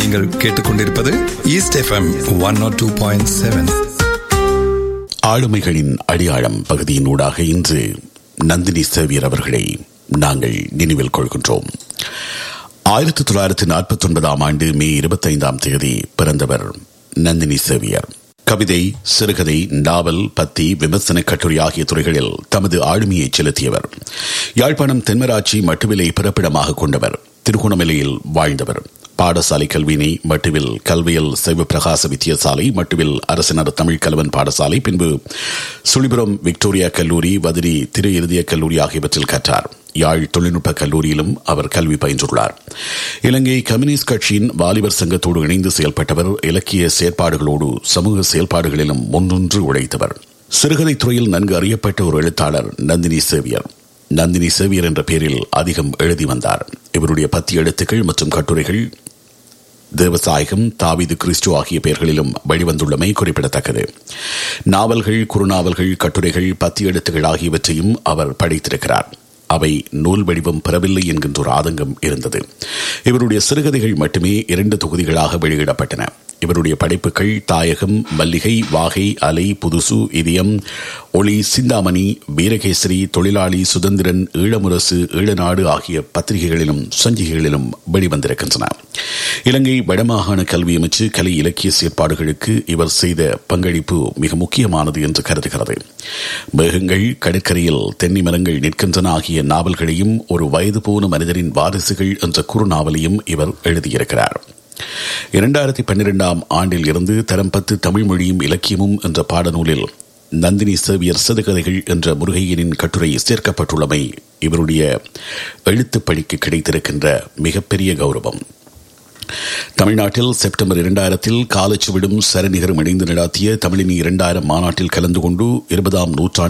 நீங்கள் கேட்டுக்கொண்டிருப்பது East FM one nought two point seven ஆளுமைகளின் அடியாழம் பகுதியின் ஊடாக இன்று நந்தினி சேவியர் அவர்களை நாங்கள் நினைவில் கொள்கின்றோம் ஆயிரத்தி தொள்ளாயிரத்தி நாற்பத்தி ஒன்பதாம் ஆண்டு மே இருபத்தைந்தாம் தேதி பிறந்தவர் நந்தினி சேவியர் கவிதை சிறுகதை நாவல் பத்தி விமர்சன கட்டுரை ஆகிய துறைகளில் தமது ஆளுமையை செலுத்தியவர் யாழ்ப்பாணம் தென்மராட்சி மட்டுவிலை பிறப்பிடமாக கொண்டவர் திருகோணமலையில் வாழ்ந்தவர் பாடசாலை கல்வியினை மட்டுவில் கல்வியல் சிவபிரகாச வித்தியாசாலை மட்டுவில் அரசினர் தமிழ் கலவன் பாடசாலை பின்பு சுழிபுரம் விக்டோரியா கல்லூரி வதிரி திரு இறுதிய கல்லூரி ஆகியவற்றில் கற்றார் யாழ் தொழில்நுட்ப கல்லூரியிலும் அவர் கல்வி பயின்றுள்ளார் இலங்கை கம்யூனிஸ்ட் கட்சியின் வாலிபர் சங்கத்தோடு இணைந்து செயல்பட்டவர் இலக்கிய செயற்பாடுகளோடு சமூக செயல்பாடுகளிலும் முன்னின்று உழைத்தவர் சிறுகதை துறையில் நன்கு அறியப்பட்ட ஒரு எழுத்தாளர் நந்தினி சேவியர் நந்தினி சேவியர் என்ற பெயரில் அதிகம் எழுதி வந்தார் இவருடைய பத்தி எழுத்துக்கள் மற்றும் கட்டுரைகள் தேவசாயகம் தாவிது கிறிஸ்டு ஆகிய பெயர்களிலும் வெளிவந்துள்ளமை குறிப்பிடத்தக்கது நாவல்கள் குறுநாவல்கள் கட்டுரைகள் பத்தி எழுத்துகள் ஆகியவற்றையும் அவர் படைத்திருக்கிறார் அவை நூல் வடிவம் பெறவில்லை என்கின்ற ஒரு ஆதங்கம் இருந்தது இவருடைய சிறுகதைகள் மட்டுமே இரண்டு தொகுதிகளாக வெளியிடப்பட்டன இவருடைய படைப்புகள் தாயகம் மல்லிகை வாகை அலை புதுசு இதயம் ஒளி சிந்தாமணி வீரகேசரி தொழிலாளி சுதந்திரன் ஈழமுரசு ஈழநாடு ஆகிய பத்திரிகைகளிலும் சஞ்சிகைகளிலும் வெளிவந்திருக்கின்றன இலங்கை வடமாகாண கல்வி அமைச்சு கலை இலக்கிய செயற்பாடுகளுக்கு இவர் செய்த பங்களிப்பு மிக முக்கியமானது என்று கருதுகிறது மேகங்கள் கடற்கரையில் தென்னை மரங்கள் நிற்கின்றன ஆகிய நாவல்களையும் ஒரு வயது போன மனிதரின் வாரிசுகள் என்ற குறுநாவலையும் இவர் எழுதியிருக்கிறார் இரண்டாயிரத்தி பன்னிரெண்டாம் ஆண்டில் இருந்து தரம் பத்து தமிழ் மொழியும் இலக்கியமும் என்ற பாடநூலில் நந்தினி சேவியர் சிறுகதைகள் என்ற முருகையனின் கட்டுரை சேர்க்கப்பட்டுள்ளமை இவருடைய எழுத்துப்பணிக்கு கிடைத்திருக்கின்ற மிகப்பெரிய கௌரவம் தமிழ்நாட்டில் செப்டம்பர் இரண்டாயிரத்தில் காலச்சுவிடும் சரநிகரும் இணைந்து நடாத்திய தமிழினி இரண்டாயிரம் மாநாட்டில் கலந்து கொண்டு இருபதாம் நூற்றாண்டு